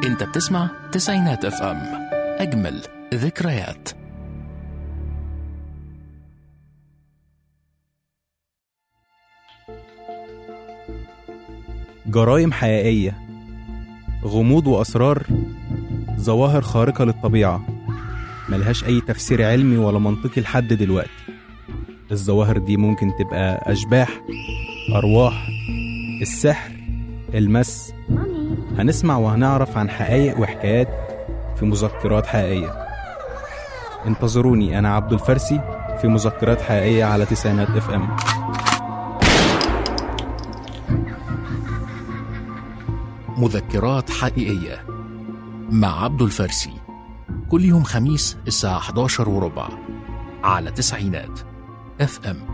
انت بتسمع تسعينات اف ام اجمل ذكريات جرائم حقيقية غموض وأسرار ظواهر خارقة للطبيعة ملهاش أي تفسير علمي ولا منطقي لحد دلوقتي الظواهر دي ممكن تبقى أشباح أرواح السحر المس هنسمع وهنعرف عن حقائق وحكايات في مذكرات حقيقية انتظروني أنا عبد الفرسي في مذكرات حقيقية على تسعينات اف ام مذكرات حقيقية مع عبد الفارسي كل يوم خميس الساعة 11 وربع على تسعينات اف ام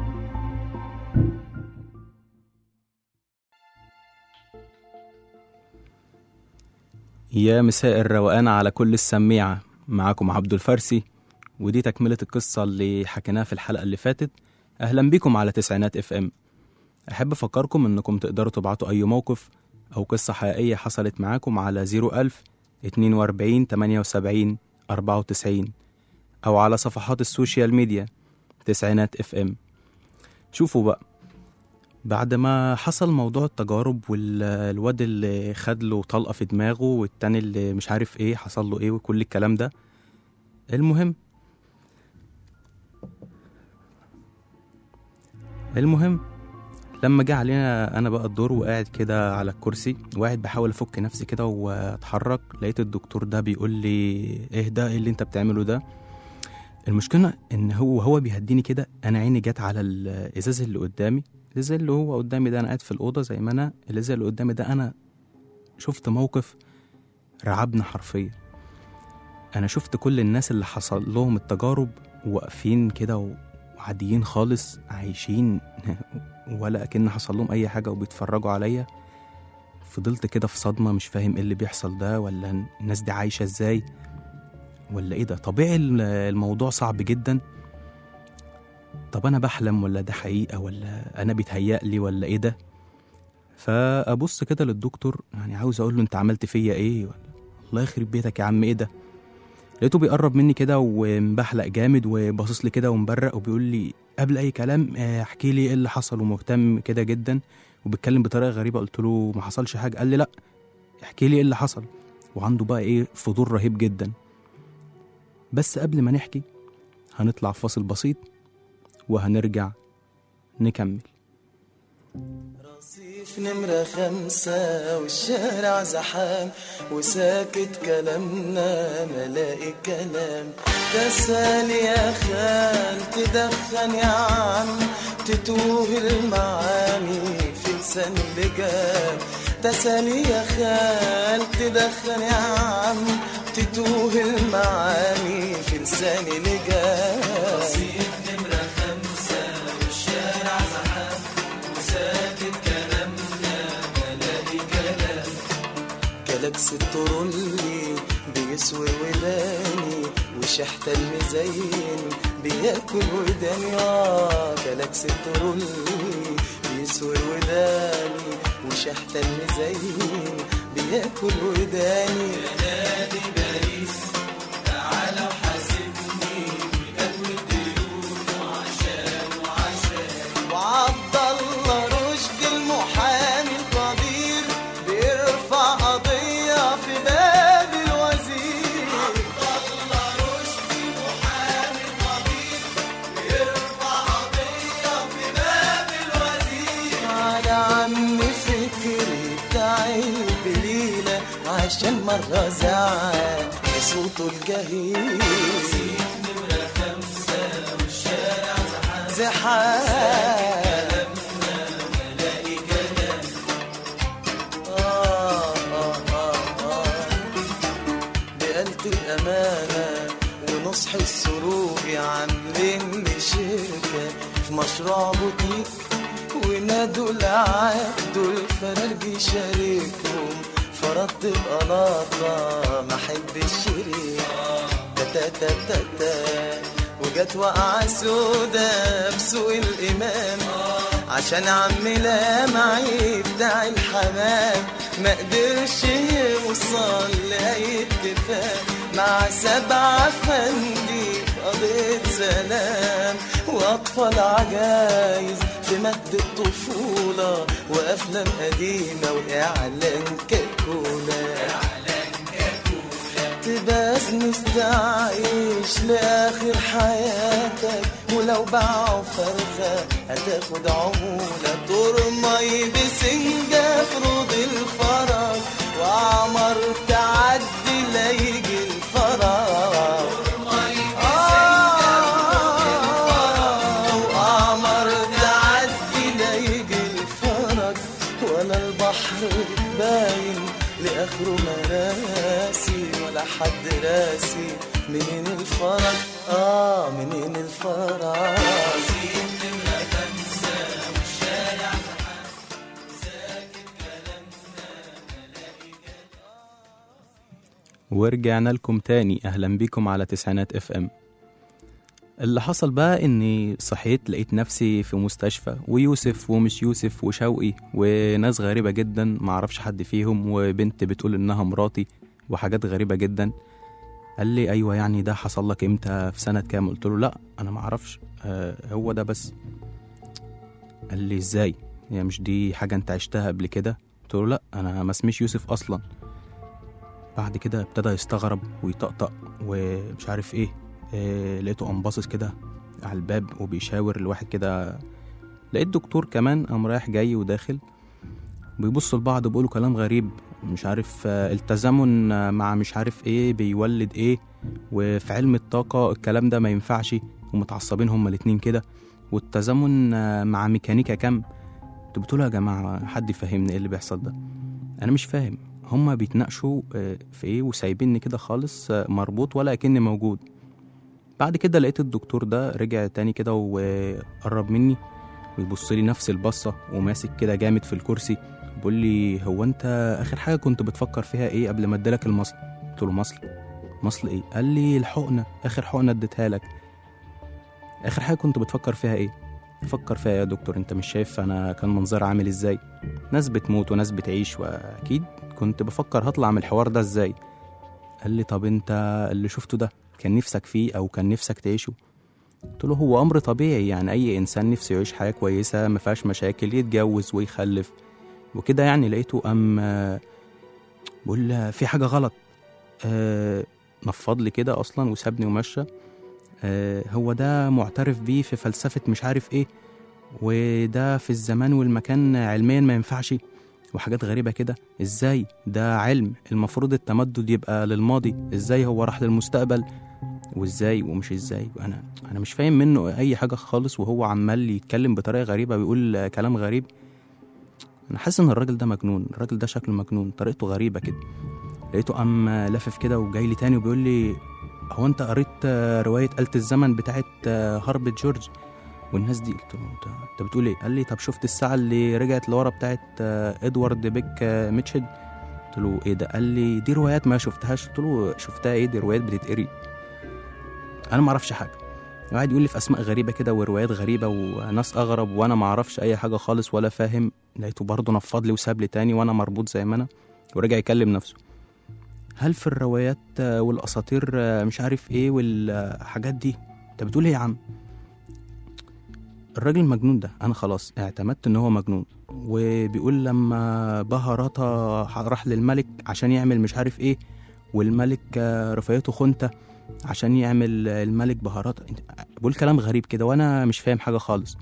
يا مساء الروقان على كل السميعة معاكم عبد الفارسي ودي تكملة القصة اللي حكيناها في الحلقة اللي فاتت أهلا بيكم على تسعينات اف ام أحب أفكركم إنكم تقدروا تبعتوا أي موقف أو قصة حقيقية حصلت معاكم على 01000 42 78 94 أو على صفحات السوشيال ميديا تسعينات اف ام شوفوا بقى بعد ما حصل موضوع التجارب والواد اللي خد له طلقة في دماغه والتاني اللي مش عارف ايه حصل له ايه وكل الكلام ده المهم المهم لما جه علينا انا بقى الدور وقاعد كده على الكرسي وقاعد بحاول افك نفسي كده واتحرك لقيت الدكتور ده بيقول لي ايه ده ايه اللي انت بتعمله ده المشكله ان هو هو بيهديني كده انا عيني جت على الازاز اللي قدامي الازاز اللي هو قدامي ده انا قاعد في الاوضه زي ما انا الازاز اللي قدامي ده انا شفت موقف رعبنا حرفيا انا شفت كل الناس اللي حصل لهم التجارب واقفين كده وعاديين خالص عايشين ولا اكن حصل لهم اي حاجه وبيتفرجوا عليا فضلت كده في صدمه مش فاهم ايه اللي بيحصل ده ولا الناس دي عايشه ازاي ولا ايه ده طبيعي الموضوع صعب جدا طب انا بحلم ولا ده حقيقه ولا انا بيتهيألي ولا ايه ده فابص كده للدكتور يعني عاوز اقول له انت عملت فيا ايه ولا الله يخرب بيتك يا عم ايه ده لقيته بيقرب مني كده ومبحلق جامد وباصص لي كده ومبرق وبيقول لي قبل اي كلام احكي لي ايه اللي حصل ومهتم كده جدا وبيتكلم بطريقه غريبه قلت له ما حصلش حاجه قال لي لا احكي لي ايه اللي حصل وعنده بقى ايه فضول رهيب جدا بس قبل ما نحكي هنطلع فاصل بسيط وهنرجع نكمل رصيف نمرة خمسة والشارع زحام وساكت كلامنا ملاقي كلام تسالي يا خال تدخن يا عم تتوه المعاني في لسان اللجام تسالي يا خال تدخن يا عم تتوه المعاني في لسان اللجام رصيف نمرة خمسة والشارع زحام وساكت كلامنا ملاقي كلام كلاكس الترولي بيسوي وداني وشحت المزين بياكل وداني اه كلاكس الترولي بيسوي وداني وشحت المزين بياكل وداني نادي باريس تعالى وحاسبني بجد الديون وعشان وعشان وعبد الله رشدي المحامي القدير بيرفع قضية في باب الوزير عبد الله رشدي المحامي القدير بيرفع قضية في باب الوزير على عم فكري بتاع البليلة عشان مرة زعل بصوته الجهيل نمرة خمسة والشارع زحام زحام آه آه آه آه بقلت الأمانة ونصح السروج عاملين لي شركة في مشروع بوتيك ونادوا العقد الفرارجي شاركهم فرضت بقلاطة ما احب الشريك تا تا تا تا تا وجت وقعة سودا بسوق الإمام عشان عم لامعي بتاع الحمام ما قدرش يوصل نوصل لأي اتفاق مع سبعة فندي قضية سلام وأطفال عجايز في مد الطفولة وأفلام قديمة وإعلان كاكولا تبقى مستعيش لآخر حياتك ولو باعوا فرخة هتاخد عمولة ترمي بسنجة في روض الفرج وعمر تعدي لا يجي الفرج آه، وقمر تعدي لا يجي الفرج ولا البحر باين لآخره مراسي ولا حد راسي منين الفرج اه منين الفرج ورجعنا لكم تاني اهلا بيكم على تسعينات اف ام اللي حصل بقى اني صحيت لقيت نفسي في مستشفى ويوسف ومش يوسف وشوقي وناس غريبة جدا معرفش حد فيهم وبنت بتقول انها مراتي وحاجات غريبة جدا قال لي ايوه يعني ده حصل لك امتى في سنة كام قلت له لا انا معرفش آه هو ده بس قال لي ازاي هي مش دي حاجة انت عشتها قبل كده قلت له لا انا ما اسميش يوسف اصلا بعد كده ابتدى يستغرب ويطقطق ومش عارف ايه, إيه لقيته قام باصص كده على الباب وبيشاور لواحد كده لقيت دكتور كمان قام رايح جاي وداخل بيبصوا لبعض بيقولوا كلام غريب مش عارف آه، التزامن آه، مع مش عارف ايه بيولد ايه وفي علم الطاقة الكلام ده ما ينفعش ومتعصبين هما الاتنين كده والتزامن آه، مع ميكانيكا كم انتوا بتقولوا يا جماعة حد يفهمني ايه اللي بيحصل ده انا مش فاهم هما بيتناقشوا آه، في ايه وسايبيني كده خالص آه، مربوط ولا اكني موجود بعد كده لقيت الدكتور ده رجع تاني كده وقرب مني ويبص لي نفس البصة وماسك كده جامد في الكرسي بيقول لي هو انت اخر حاجة كنت بتفكر فيها ايه قبل ما اديلك المصل قلت له مصل مصل ايه قال لي الحقنة اخر حقنة اديتها لك اخر حاجة كنت بتفكر فيها ايه فكر فيها يا دكتور انت مش شايف انا كان منظر عامل ازاي ناس بتموت وناس بتعيش واكيد كنت بفكر هطلع من الحوار ده ازاي قال لي طب انت اللي شفته ده كان نفسك فيه او كان نفسك تعيشه قلت له هو امر طبيعي يعني اي انسان نفسه يعيش حياه كويسه ما فيهاش مشاكل يتجوز ويخلف وكده يعني لقيته ام آه، بقول في حاجه غلط آه، نفض لي كده اصلا وسابني ومشى آه، هو ده معترف بيه في فلسفه مش عارف ايه وده في الزمان والمكان علميا ما ينفعش وحاجات غريبة كده ازاي ده علم المفروض التمدد يبقى للماضي ازاي هو راح للمستقبل وازاي ومش ازاي انا انا مش فاهم منه اي حاجة خالص وهو عمال يتكلم بطريقة غريبة ويقول كلام غريب انا حاسس ان الراجل ده مجنون الراجل ده شكله مجنون طريقته غريبة كده لقيته قام لافف كده وجاي لي تاني وبيقول لي هو انت قريت آه، رواية آلة الزمن بتاعت آه، هاربت جورج والناس دي قلت له انت انت بتقول ايه؟ قال لي طب شفت الساعه اللي رجعت لورا بتاعت آه، ادوارد بيك آه، ميتشد؟ قلت له ايه ده؟ قال لي دي روايات ما شفتهاش قلت له شفتها ايه دي روايات بتتقري انا ما اعرفش حاجه وقعد يقول لي في اسماء غريبه كده وروايات غريبه وناس اغرب وانا ما اعرفش اي حاجه خالص ولا فاهم لقيته برضه نفض لي وساب لي تاني وانا مربوط زي ما انا ورجع يكلم نفسه هل في الروايات آه، والاساطير آه، مش عارف ايه والحاجات دي انت بتقول ايه يا عم الراجل المجنون ده انا خلاص اعتمدت ان هو مجنون وبيقول لما بهرطة راح للملك عشان يعمل مش عارف ايه والملك آه، رفايته خنته عشان يعمل الملك بهارات بقول كلام غريب كده وانا مش فاهم حاجه خالص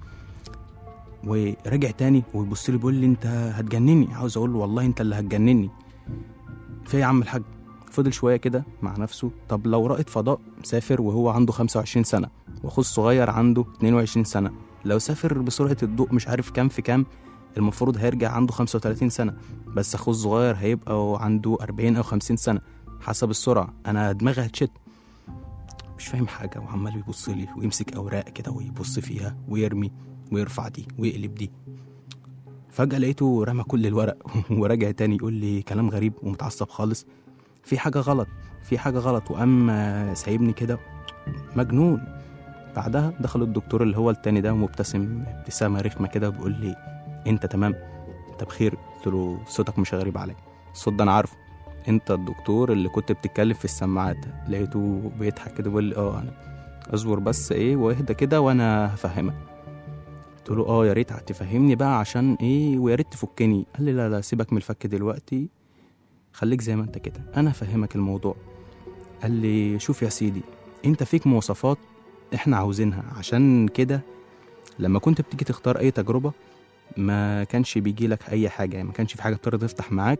ورجع تاني ويبص لي بيقول لي انت هتجنني عاوز اقول له والله انت اللي هتجنني في إيه يا عم الحاج فضل شويه كده مع نفسه طب لو رائد فضاء مسافر وهو عنده 25 سنه واخوه الصغير عنده 22 سنه لو سافر بسرعه الضوء مش عارف كام في كام المفروض هيرجع عنده 35 سنه بس اخوه الصغير هيبقى عنده 40 او 50 سنه حسب السرعه انا دماغي هتشت مش فاهم حاجه وعمال يبص لي ويمسك اوراق كده ويبص فيها ويرمي ويرفع دي ويقلب دي فجأة لقيته رمى كل الورق ورجع تاني يقول لي كلام غريب ومتعصب خالص في حاجة غلط في حاجة غلط وقام آه، سايبني كده مجنون بعدها دخل الدكتور اللي هو التاني ده مبتسم ابتسامة رخمة كده بيقول لي انت تمام انت بخير قلت له صوتك مش غريب عليا الصوت ده انا عارفه انت الدكتور اللي كنت بتتكلم في السماعات لقيته بيضحك كده بيقول لي اه انا اصبر بس ايه واهدى كده وانا هفهمك قلت له اه يا ريت تفهمني بقى عشان ايه ويا ريت تفكني قال لي لا لا سيبك من الفك دلوقتي خليك زي ما انت كده انا هفهمك الموضوع قال لي شوف يا سيدي انت فيك مواصفات احنا عاوزينها عشان كده لما كنت بتيجي تختار اي تجربة ما كانش بيجي لك اي حاجة يعني ما كانش في حاجة بتقدر تفتح معاك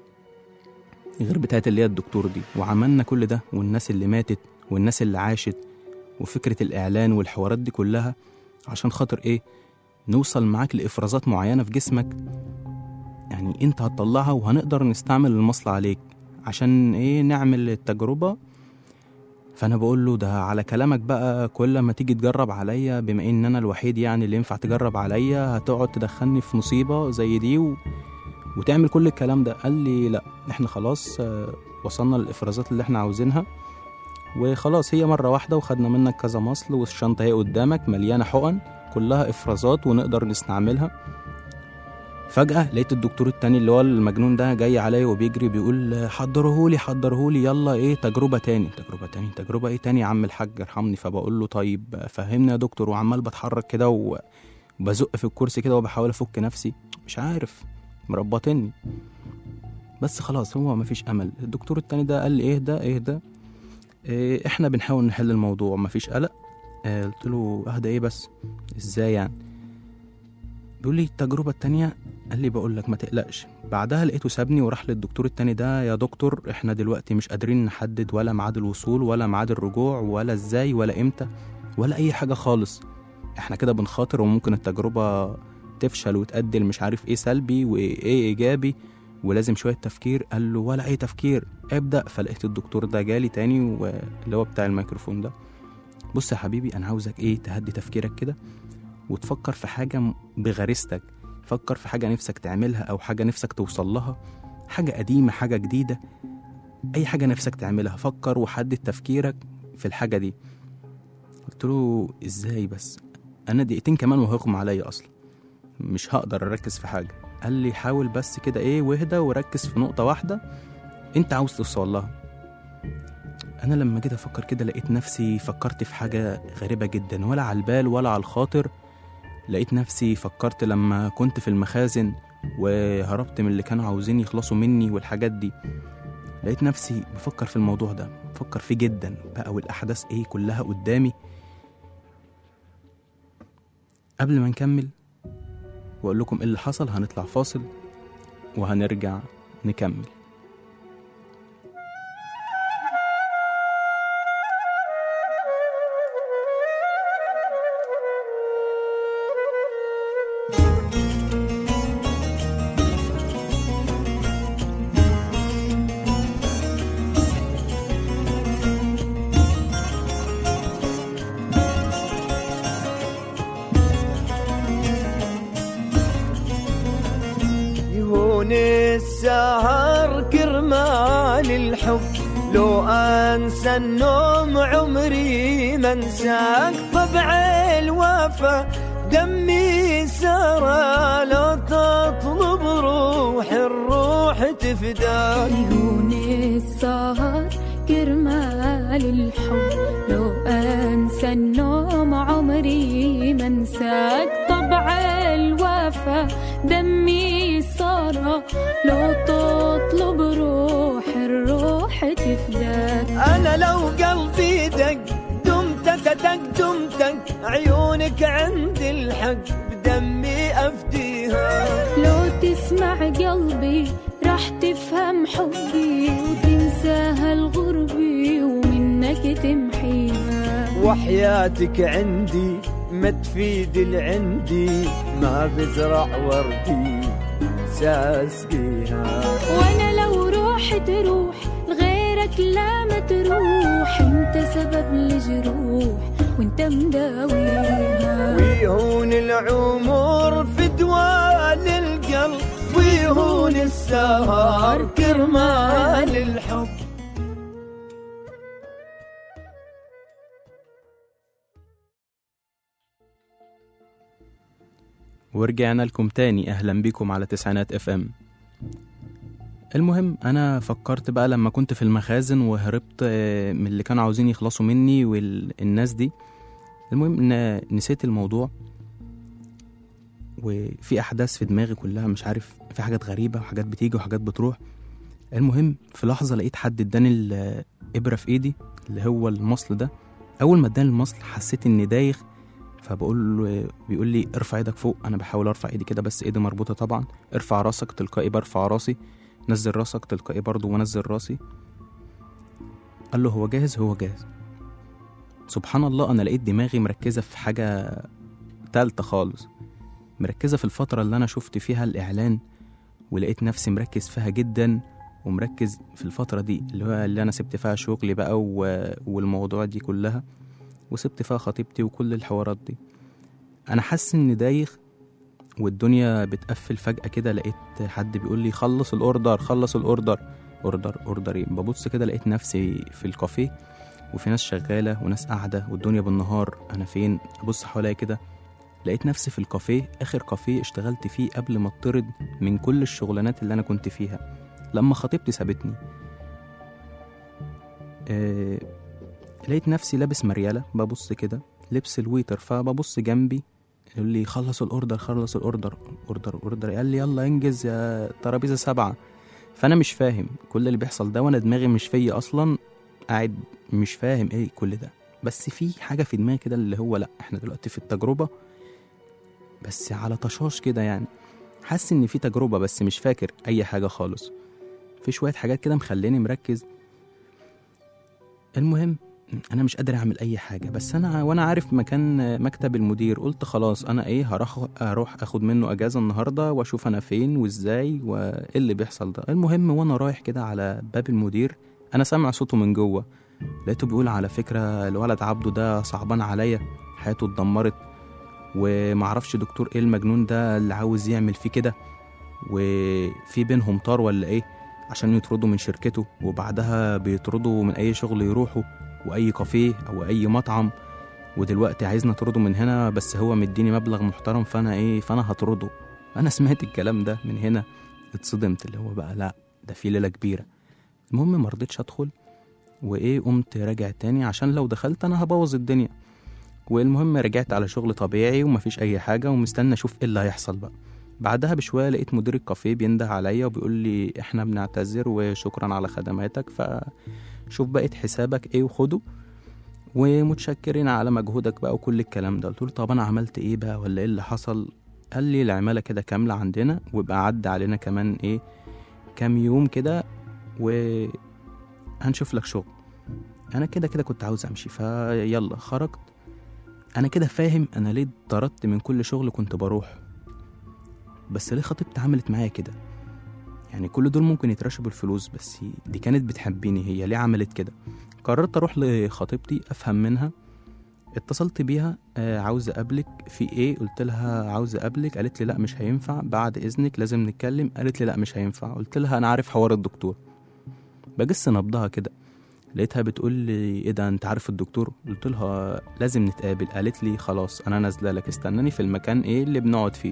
غير بتاعت اللي هي الدكتور دي وعملنا كل ده والناس اللي ماتت والناس اللي عاشت وفكرة الإعلان والحوارات دي كلها عشان خاطر إيه نوصل معاك لإفرازات معينة في جسمك يعني أنت هتطلعها وهنقدر نستعمل المصل عليك عشان إيه نعمل التجربة فأنا بقول له ده على كلامك بقى كل ما تيجي تجرب عليا بما إن أنا الوحيد يعني اللي ينفع تجرب عليا هتقعد تدخلني في مصيبة زي دي و... وتعمل كل الكلام ده قال لي لا احنا خلاص آه، وصلنا للإفرازات اللي احنا عاوزينها وخلاص هي مرة واحدة وخدنا منك كذا مصل والشنطة هي قدامك مليانة حقن كلها إفرازات ونقدر نستعملها فجأة لقيت الدكتور التاني اللي هو المجنون ده جاي عليا وبيجري بيقول حضرهولي حضرهولي يلا ايه تجربة تاني تجربة تاني تجربة ايه تاني يا عم الحاج ارحمني فبقول له طيب فهمني يا دكتور وعمال بتحرك كده و- وبزق في الكرسي كده وبحاول افك نفسي مش عارف مربطني بس خلاص هو مفيش امل الدكتور التاني ده قال لي اهدى اهدى إيه احنا بنحاول نحل الموضوع مفيش قلق آه، قلت له اهدى ايه بس ازاي يعني بيقول لي التجربة التانية قال لي بقول لك ما تقلقش بعدها لقيته سابني وراح للدكتور التاني ده يا دكتور احنا دلوقتي مش قادرين نحدد ولا ميعاد الوصول ولا ميعاد الرجوع ولا ازاي ولا امتى ولا اي حاجة خالص احنا كده بنخاطر وممكن التجربة تفشل وتأدي مش عارف ايه سلبي وايه ايجابي ولازم شوية تفكير قال له ولا اي تفكير ابدأ فلقيت الدكتور ده جالي تاني واللي هو بتاع الميكروفون ده بص يا حبيبي انا عاوزك ايه تهدي تفكيرك كده وتفكر في حاجة م- بغريزتك فكر في حاجة نفسك تعملها أو حاجة نفسك توصل لها حاجة قديمة حاجة جديدة أي حاجة نفسك تعملها فكر وحدد تفكيرك في الحاجة دي قلت له إزاي بس أنا دقيقتين كمان وهغمى عليا أصلا مش هقدر أركز في حاجة قال لي حاول بس كده إيه واهدى وركز في نقطة واحدة أنت عاوز توصل لها أنا لما جيت أفكر كده لقيت نفسي فكرت في حاجة غريبة جدا ولا على البال ولا على الخاطر لقيت نفسي فكرت لما كنت في المخازن وهربت من اللي كانوا عاوزين يخلصوا مني والحاجات دي لقيت نفسي بفكر في الموضوع ده بفكر فيه جدا بقى والأحداث إيه كلها قدامي قبل ما نكمل وأقول لكم إيه اللي حصل هنطلع فاصل وهنرجع نكمل يهون السهر كرمال الحب لو انسى النوم عمري ما انساك طبع الوفا دمي سرى لو تطلب روح الروح تفداك عيون السهر كرمال الحب لو انسى النوم عمري ما انساك طبع الوفا دمي صار لو تطلب روح الروح تفداك انا لو قلبي دق دمتك دق دمتك عيونك عند الحق بدمي افديها لو تسمع قلبي راح تفهم حبي وتنسى هالغربي ومنك تمحيها وحياتك عندي ما تفيد العندي ما بزرع وردي ساسقيها وانا لو روح تروح لغيرك لا ما تروح انت سبب الجروح وانت مداويها ويهون العمر في دوال القلب ويهون السهر كرمال الحب ورجعنا لكم تاني أهلا بيكم على تسعينات اف ام المهم انا فكرت بقى لما كنت في المخازن وهربت آه، من اللي كانوا عاوزين يخلصوا مني والناس دي المهم ان نسيت الموضوع وفي احداث في دماغي كلها مش عارف في حاجات غريبه وحاجات بتيجي وحاجات بتروح المهم في لحظه لقيت حد اداني الابره في ايدي اللي هو المصل ده اول ما اداني المصل حسيت اني دايخ فبقول له بيقول لي ارفع ايدك فوق انا بحاول ارفع ايدي كده بس ايدي مربوطه طبعا ارفع راسك تلقائي برفع راسي نزل راسك تلقائي برضه وانزل راسي قال له هو جاهز هو جاهز سبحان الله انا لقيت دماغي مركزه في حاجه تالتة خالص مركزه في الفتره اللي انا شفت فيها الاعلان ولقيت نفسي مركز فيها جدا ومركز في الفتره دي اللي هو اللي انا سبت فيها شغلي بقى و... والموضوع دي كلها وسبت فيها خطيبتي وكل الحوارات دي انا حاسس اني دايخ والدنيا بتقفل فجأة كده لقيت حد بيقول لي خلص الأوردر خلص الأوردر أوردر أوردر إيه ببص كده لقيت نفسي في الكافيه وفي ناس شغالة وناس قاعدة والدنيا بالنهار أنا فين أبص حواليا كده لقيت نفسي في الكافيه آخر كافيه اشتغلت فيه قبل ما اطرد من كل الشغلانات اللي أنا كنت فيها لما خطيبتي سابتني آه لقيت نفسي لابس مريالة ببص كده لبس الويتر فببص جنبي يقول لي خلص الاوردر خلص الاوردر اوردر اوردر قال لي يلا انجز يا ترابيزه سبعه فانا مش فاهم كل اللي بيحصل ده وانا دماغي مش فيا اصلا قاعد مش فاهم ايه كل ده بس في حاجه في دماغي كده اللي هو لا احنا دلوقتي في التجربه بس على طشاش كده يعني حاسس ان في تجربه بس مش فاكر اي حاجه خالص في شويه حاجات كده مخليني مركز المهم انا مش قادر اعمل اي حاجه بس انا وانا عارف مكان مكتب المدير قلت خلاص انا ايه هروح اروح اخد منه اجازه النهارده واشوف انا فين وازاي وايه اللي بيحصل ده المهم وانا رايح كده على باب المدير انا سامع صوته من جوه لقيته بيقول على فكره الولد عبده ده صعبان عليا حياته اتدمرت ومعرفش دكتور ايه المجنون ده اللي عاوز يعمل فيه كده وفي بينهم طار ولا ايه عشان يطردوا من شركته وبعدها بيطردوا من اي شغل يروحوا واي كافيه او اي مطعم ودلوقتي عايزني اطرده من هنا بس هو مديني مبلغ محترم فانا ايه فانا هطرده انا سمعت الكلام ده من هنا اتصدمت اللي هو بقى لا ده في ليله كبيره المهم ما رضيتش ادخل وايه قمت راجع تاني عشان لو دخلت انا هبوظ الدنيا والمهم رجعت على شغل طبيعي ومفيش اي حاجه ومستني اشوف ايه اللي هيحصل بقى بعدها بشويه لقيت مدير الكافيه بينده عليا وبيقول لي احنا بنعتذر وشكرا على خدماتك فشوف بقيت حسابك ايه وخده ومتشكرين على مجهودك بقى وكل الكلام ده قلت له طب انا عملت ايه بقى ولا ايه اللي حصل قال لي العماله كده كامله عندنا ويبقى عدى علينا كمان ايه كام يوم كده وهنشوف لك شغل انا كده كده كنت عاوز امشي فيلا خرجت انا كده فاهم انا ليه اتطردت من كل شغل كنت بروح بس ليه خطيبتي عملت معايا كده يعني كل دول ممكن يترشوا بالفلوس بس دي كانت بتحبني هي ليه عملت كده قررت اروح لخطيبتي افهم منها اتصلت بيها آه عاوزة أقابلك في إيه قلت لها عاوزة أقابلك قالت لي لا مش هينفع بعد إذنك لازم نتكلم قالت لي لا مش هينفع قلت لها أنا عارف حوار الدكتور بجس نبضها كده لقيتها بتقول لي ايه ده انت عارف الدكتور قلت لها لازم نتقابل قالت لي خلاص انا نازله لك استناني في المكان ايه اللي بنقعد فيه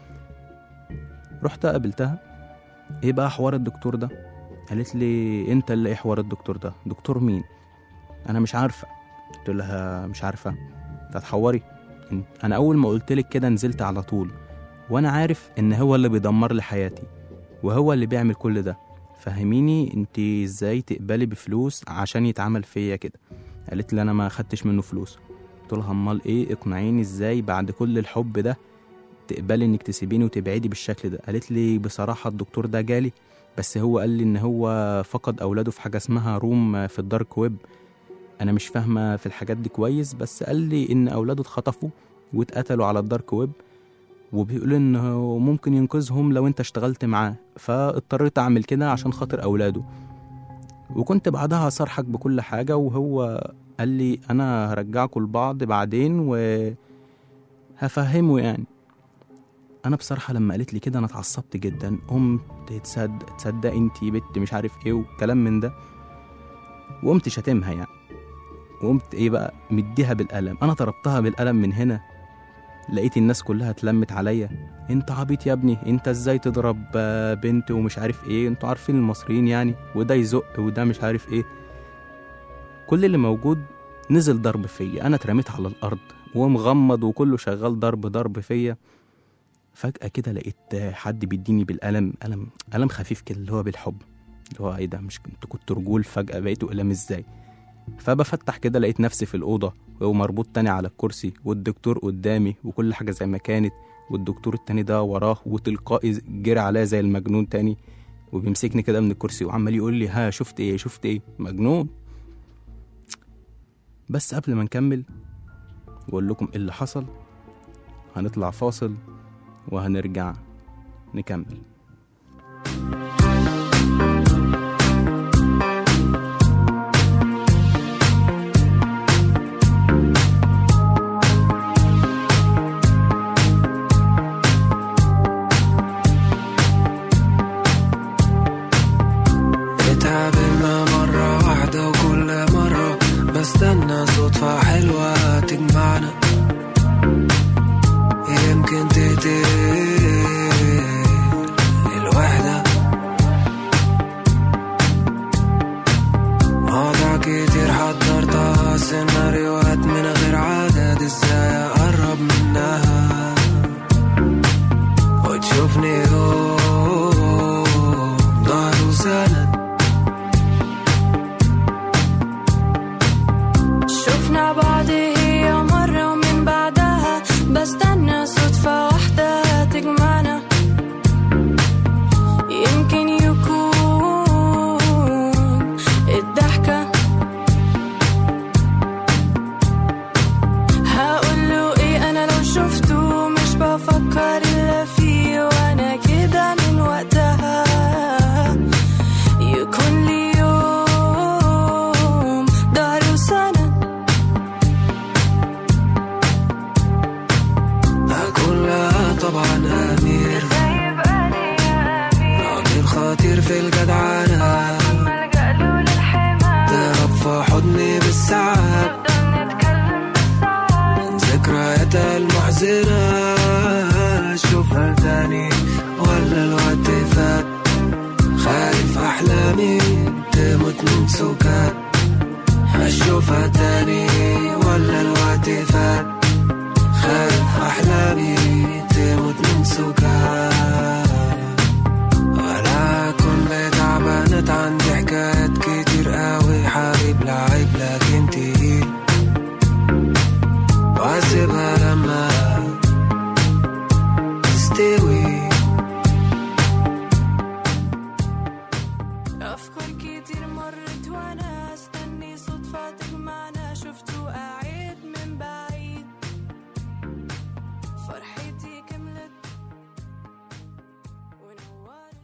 رحت قابلتها ايه بقى حوار الدكتور ده قالت لي انت اللي ايه حوار الدكتور ده دكتور مين انا مش عارفه قلت لها مش عارفه انت هتحوري انا اول ما قلت لك كده نزلت على طول وانا عارف ان هو اللي بيدمر لي حياتي وهو اللي بيعمل كل ده فهميني انت ازاي تقبلي بفلوس عشان يتعمل فيا كده قالت لي انا ما خدتش منه فلوس قلت لها امال ايه اقنعيني ازاي بعد كل الحب ده تقبلي انك تسيبيني وتبعدي بالشكل ده قالت لي بصراحه الدكتور ده جالي بس هو قال لي ان هو فقد اولاده في حاجه اسمها روم في الدارك ويب انا مش فاهمه في الحاجات دي كويس بس قال لي ان اولاده اتخطفوا واتقتلوا على الدارك ويب وبيقول انه ممكن ينقذهم لو انت اشتغلت معاه فاضطريت اعمل كده عشان خاطر اولاده وكنت بعدها صرحك بكل حاجة وهو قال لي انا هرجعكم لبعض بعدين وهفهمه يعني انا بصراحة لما قالت لي كده انا اتعصبت جدا قمت تصدق تصدق انتي بنت مش عارف ايه وكلام من ده وقمت شاتمها يعني وقمت ايه بقى مديها بالقلم انا ضربتها بالقلم من هنا لقيت الناس كلها اتلمت عليا انت عبيط يا ابني انت ازاي تضرب آه، بنت ومش عارف ايه انتوا عارفين المصريين يعني وده يزق وده مش عارف ايه كل اللي موجود نزل ضرب فيا انا اترميت على الارض ومغمض وكله شغال ضرب ضرب فيا فجأة كده لقيت آه، حد بيديني بالقلم قلم قلم خفيف كده اللي هو بالحب اللي هو ايه ده مش انتوا كنتوا رجول فجأة بقيتوا قلم ازاي فبفتح كده لقيت نفسي في الأوضة ومربوط تاني على الكرسي والدكتور قدامي وكل حاجة زي ما كانت والدكتور التاني ده وراه وتلقائي جري عليا زي المجنون تاني وبيمسكني كده من الكرسي وعمال يقول لي ها شفت ايه شفت ايه مجنون بس قبل ما نكمل واقول لكم ايه اللي حصل هنطلع فاصل وهنرجع نكمل اتقابلنا مرة واحدة وكل مرة بستنى صدفة حلوة تجمعنا يمكن تقتل الوحدة مواضيع كتير حضرتها سيناريوهات من غير عدد ازاي اقرب منها وتشوفني يوم ظهر وسند شفنا بعض هي مرة ومن بعدها بستنى صدفة واحدة تجمعنا يمكن يكون الضحكة هقوله ايه انا لو شفته مش بفكر الا فيه وانا كده من وقتها يكون لي يوم ضهر وسند كلها طبعا أمير راجل خطير في الجدعنة تهرب في حضني بالساعات من ذكرياتها المحزنة أشوفها تاني ولا الوقت فات خايف أحلامي تموت من سكات أشوفها تاني ولا الوقت فات خايف أحلامي تموت من سكر ولا كل تعبانة عندي حكايات كتير قوي حبيب لعيب لكن تقيل واسيبها لما تستوي أفكار كتير مرت وأنا أستني صدفة تجمعنا شفته قاعد من بعيد فرحتي كملت ونورت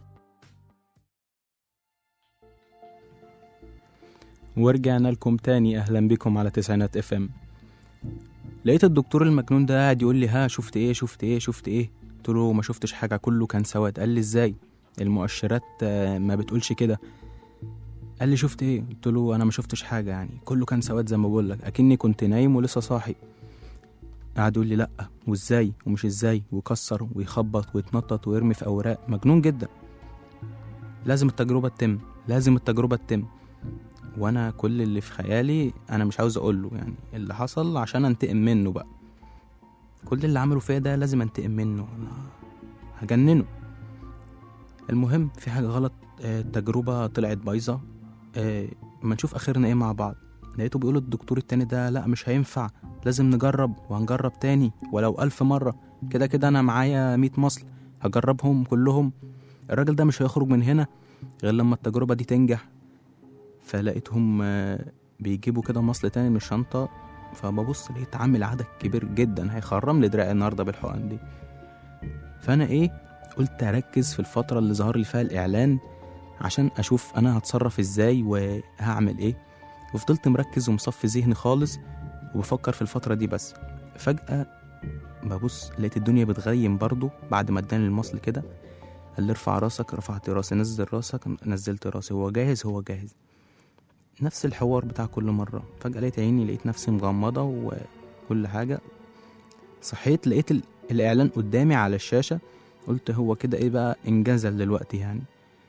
ورجعنا لكم تاني اهلا بكم على تسعينات اف ام لقيت الدكتور المجنون ده قاعد يقول لي ها شفت ايه شفت ايه شفت ايه قلت له ما شفتش حاجه كله كان سواد قال لي ازاي المؤشرات آه، ما بتقولش كده قال لي شفت ايه قلت له انا ما شفتش حاجه يعني كله كان سواد زي ما بقول لك اكني كنت نايم ولسه صاحي قعد يقول لي لا وازاي ومش ازاي ويكسر ويخبط ويتنطط ويرمي في اوراق مجنون جدا لازم التجربه تتم لازم التجربه تتم وانا كل اللي في خيالي انا مش عاوز اقوله يعني اللي حصل عشان انتقم منه بقى كل اللي عمله فيا ده لازم انتقم منه انا هجننه المهم في حاجه غلط آه، التجربه طلعت بايظه آه، ما نشوف اخرنا ايه مع بعض لقيته بيقول الدكتور التاني ده لا مش هينفع لازم نجرب وهنجرب تاني ولو ألف مرة كده كده أنا معايا مية مصل هجربهم كلهم الراجل ده مش هيخرج من هنا غير لما التجربة دي تنجح فلقيتهم آه، بيجيبوا كده مصل تاني من الشنطة فببص لقيت عامل عدد كبير جدا هيخرم لي دراعي النهارده بالحقن دي فأنا إيه قلت أركز في الفترة اللي ظهر لي فيها الإعلان عشان أشوف أنا هتصرف إزاي وهعمل إيه وفضلت مركز ومصفي ذهني خالص وبفكر في الفترة دي بس فجأة ببص لقيت الدنيا بتغيم برضو بعد ما اداني المصل كده قال لي ارفع راسك رفعت راسي نزل راسك نزلت راسي هو جاهز هو جاهز نفس الحوار بتاع كل مرة فجأة لقيت عيني لقيت نفسي مغمضة وكل حاجة صحيت لقيت ال- الاعلان قدامي على الشاشه قلت هو كده ايه بقى انجزل دلوقتي يعني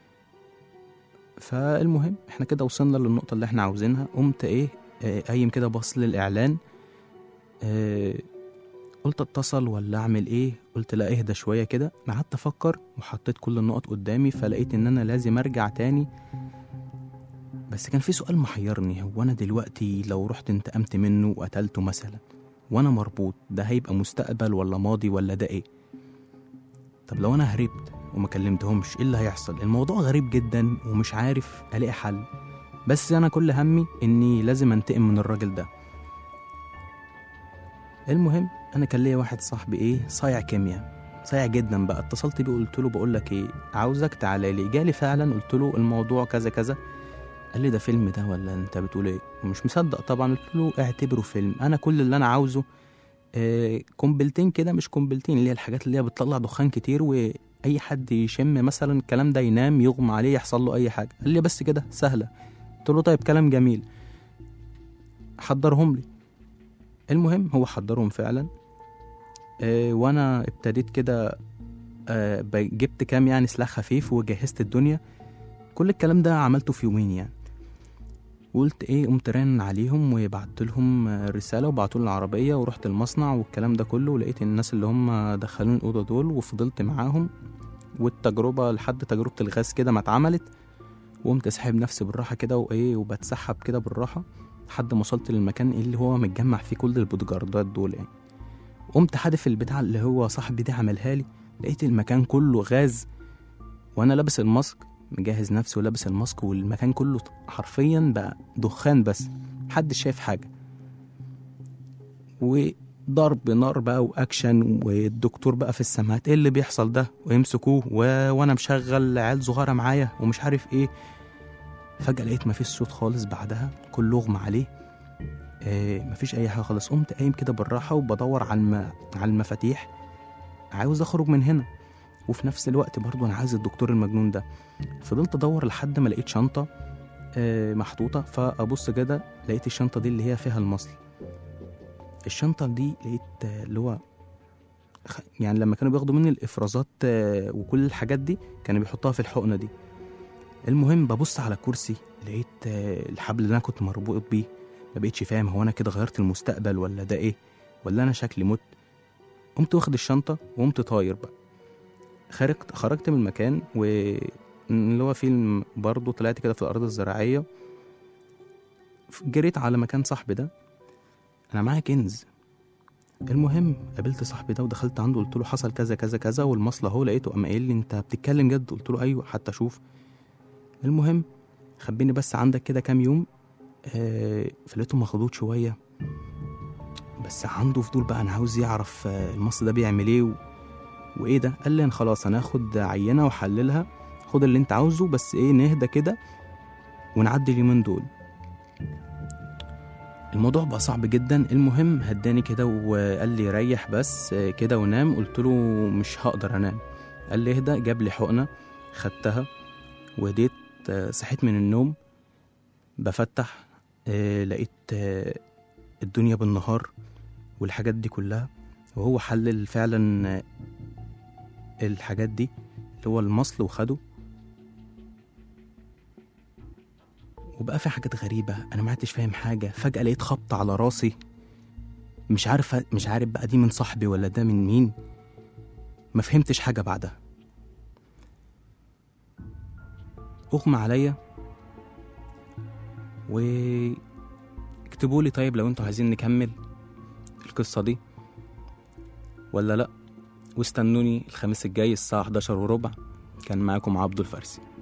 فالمهم احنا كده وصلنا للنقطه اللي احنا عاوزينها قمت ايه آه، قايم كده بص للاعلان آه، قلت اتصل ولا اعمل ايه قلت لا اهدى شويه كده قعدت افكر وحطيت كل النقط قدامي فلقيت ان انا لازم ارجع تاني بس كان في سؤال محيرني هو انا دلوقتي لو رحت انتقمت منه وقتلته مثلا وانا مربوط ده هيبقى مستقبل ولا ماضي ولا ده ايه طب لو انا هربت وما كلمتهمش ايه اللي هيحصل الموضوع غريب جدا ومش عارف الاقي حل بس انا كل همي اني لازم انتقم من الراجل ده المهم انا كان ليا واحد صاحبي ايه صايع كيمياء صايع جدا بقى اتصلت بيه قلت له بقول لك ايه عاوزك تعالى لي جالي فعلا قلت له الموضوع كذا كذا قال لي ده فيلم ده ولا انت بتقول ايه مش مصدق طبعا قلت له اعتبره فيلم انا كل اللي انا عاوزه آه قنبلتين كده مش قنبلتين اللي هي الحاجات اللي هي بتطلع دخان كتير واي حد يشم مثلا الكلام ده ينام يغمى عليه يحصل له اي حاجه قال لي بس كده سهله قلت له طيب كلام جميل حضرهم لي المهم هو حضرهم فعلا آه وانا ابتديت كده آه ب- جبت كام يعني سلاح خفيف وجهزت الدنيا كل الكلام ده عملته في يومين يعني وقلت ايه قمت رن عليهم وبعت لهم آه، رساله وبعتوا لي العربيه ورحت المصنع والكلام ده كله ولقيت الناس اللي هم دخلوني الاوضه دول وفضلت معاهم والتجربه لحد تجربه الغاز كده ما اتعملت وقمت اسحب نفسي بالراحه كده وايه وبتسحب كده بالراحه لحد ما وصلت للمكان اللي هو متجمع فيه كل البودجاردات دول يعني قمت حادف البتاع اللي هو صاحبي ده عملها لي لقيت المكان كله غاز وانا لابس الماسك مجهز نفسي ولابس الماسك والمكان كله حرفيا بقى دخان بس محدش شايف حاجه وضرب نار بقى واكشن والدكتور بقى في السماعات ايه اللي بيحصل ده ويمسكوه و... وانا مشغل عيال صغيره معايا ومش عارف ايه فجاه لقيت مفيش صوت خالص بعدها كله اغمى عليه آه مفيش اي حاجه خالص قمت قايم كده بالراحه وبدور على الم... على المفاتيح عاوز اخرج من هنا وفي نفس الوقت برضو انا عايز الدكتور المجنون ده فضلت ادور لحد ما لقيت شنطه آه، محطوطه فابص كده لقيت الشنطه دي اللي هي فيها المصل الشنطه دي لقيت آه، اللي هو خ- يعني لما كانوا بياخدوا مني الافرازات آه، وكل الحاجات دي كانوا بيحطوها في الحقنه دي المهم ببص على كرسي لقيت آه، الحبل اللي انا كنت مربوط بيه ما بقتش فاهم هو انا كده غيرت المستقبل ولا ده ايه ولا انا شكلي مت قمت واخد الشنطه وقمت طاير بقى خرجت خرجت من المكان و اللي هو فيلم برضه طلعت كده في الارض الزراعيه جريت على مكان صاحبي ده انا معايا كنز المهم قابلت صاحبي ده ودخلت عنده قلت له حصل كذا كذا كذا والمصل اهو لقيته قام قايل لي انت بتتكلم جد قلت له ايوه حتى اشوف المهم خبيني بس عندك كده كام يوم آه فلقيته مخضوض شويه بس عنده فضول بقى انا عاوز يعرف آه المصل ده بيعمل ايه و... وايه ده قال لي انا خلاص انا هاخد عينه واحللها خد اللي انت عاوزه بس ايه نهدى كده ونعدي اليومين دول الموضوع بقى صعب جدا المهم هداني كده وقال لي ريح بس آه، كده ونام قلت له مش هقدر انام قال لي اهدى جاب لي حقنه خدتها وهديت آه، صحيت من النوم بفتح آه، لقيت آه، الدنيا بالنهار والحاجات دي كلها وهو حلل فعلا آه، الحاجات دي اللي هو المصل وخده وبقى في حاجات غريبة أنا ما عدتش فاهم حاجة فجأة لقيت خبط على راسي مش عارف مش عارف بقى دي من صاحبي ولا ده من مين ما فهمتش حاجة بعدها أغمى عليا و اكتبوا لي طيب لو انتوا عايزين نكمل القصة دي ولا لأ واستنوني الخميس الجاي الساعة 11 وربع كان معاكم عبدو الفارسي